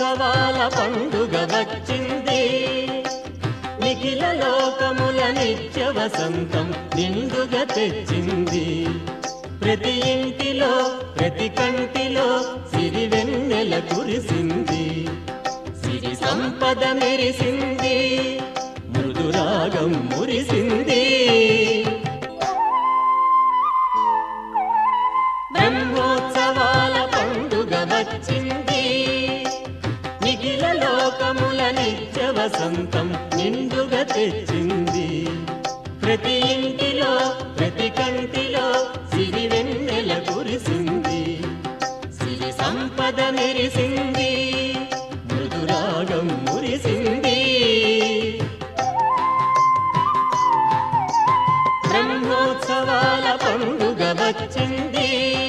బ్రహ్మోత్సవాల పండుగ వచ్చింది నిఖిల లోకముల నిత్య వసంతం నిండుగా తెచ్చింది ప్రతి ఇంటిలో ప్రతి కంటిలో సిరి వెన్నెల కురిసింది సిరి సంపద మెరిసింది మృదురాగం మురిసింది బ్రహ్మోత్సవాల పండుగ వచ్చింది నిఖిల లోకముల నిత్య వసంతం నిండుగా తెచ్చింది ప్రతి ఇంటిలో ప్రతి కంటిలో సిరి వెన్నెల కురిసింది సిరి సంపద మెరిసింది మృదురాగం మురిసింది బ్రహ్మోత్సవాల పండుగ వచ్చింది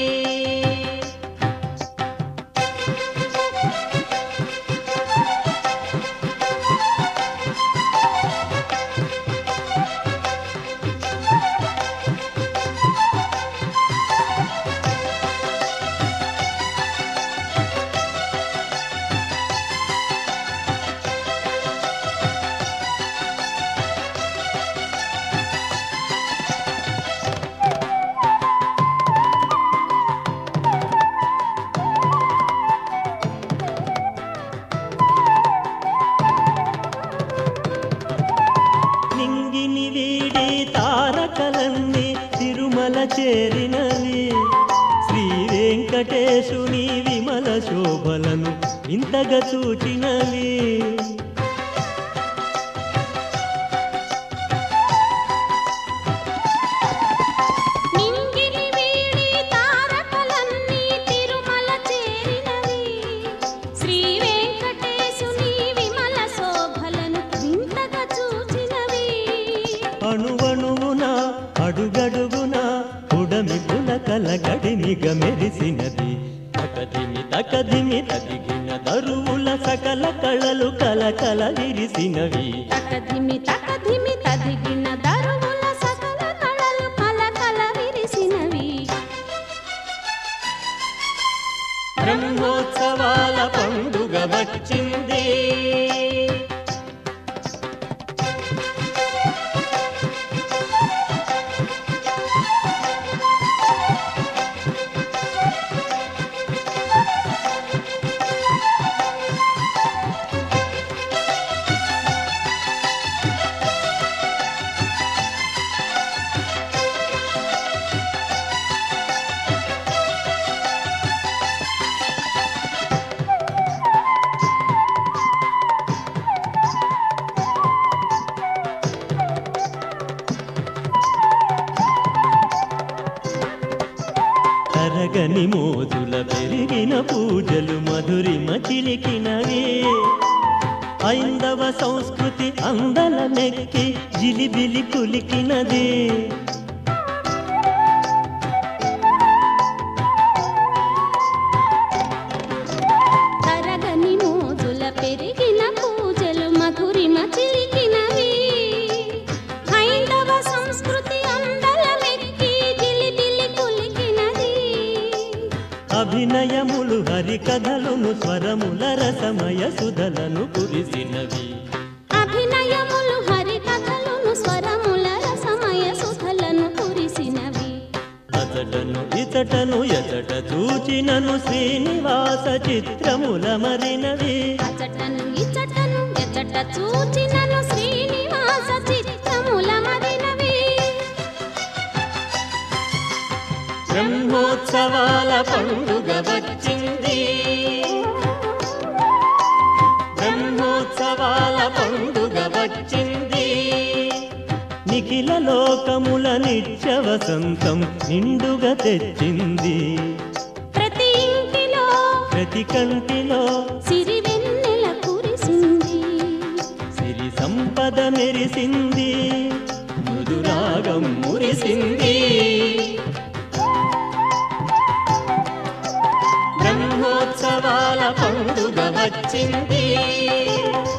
నింగిని వీడి తారకలన్నీ తిరుమల చేరినవి శ్రీ వెంకటేశుని విమల శోభలను ఇంతగా చూచినవి నింగిని వీడి తారకలన్నీ తిరుమల చేరినవి శ్రీ వెంకటేశుని విమల శోభలను వింతగా చూచినవి అణువణువున అడుగడుగున ఉడమి పులకల గడినిగ మెరిసినది తకదిమి తకదిమి తదిగిన దరువుల సకల కళలు కలకల విరిసినవి తకధిమి తకధిమి తదిగిన దరువుల సకల కళలు కలకల విరిసినవి బ్రహ్మోత్సవాల పండుగ వచ్చింది తరగని మోజుల పెరిగిన పూజలు మధురిమ చిలికినవి ఐందవ సంస్కృతి అందల నెక్కి జిలిబిలి కులికినది తరగని మోజుల పెరిగిన పూజలు మధురిమ చిలికినవి హైందవ సంస్కృతి అందల మెక్కి జిలిబిలి కులికినది అభినయములు హరికథలును స్వరముల రసమయ సుధలను కురిసినవి అభినయములు హరికథలును స్వరముల రసమయ సుధలను కురిసినవి అతటను ఇతటను ఎతట చూచినను శ్రీనివాస చిత్రముల మరినవి అచటను ఇచటను ఎచట చూచినను శ్రీనివాస చిత్తముల మదినవి బ్రహ్మోత్సవాల పండుగ వచ్చింది బ్రహ్మోత్సవాల పండుగ వచ్చింది నిఖిల లోకముల నిత్య వసంతం నిండుగా తెచ్చింది ప్రతి ఇంటిలో ప్రతి కంటిలో సిరి వెన్నెల కురిసింది సిరి సంపద మెరిసింది మృదురాగం మురిసింది బ్రహ్మోత్సవాల పండుగ వచ్చింది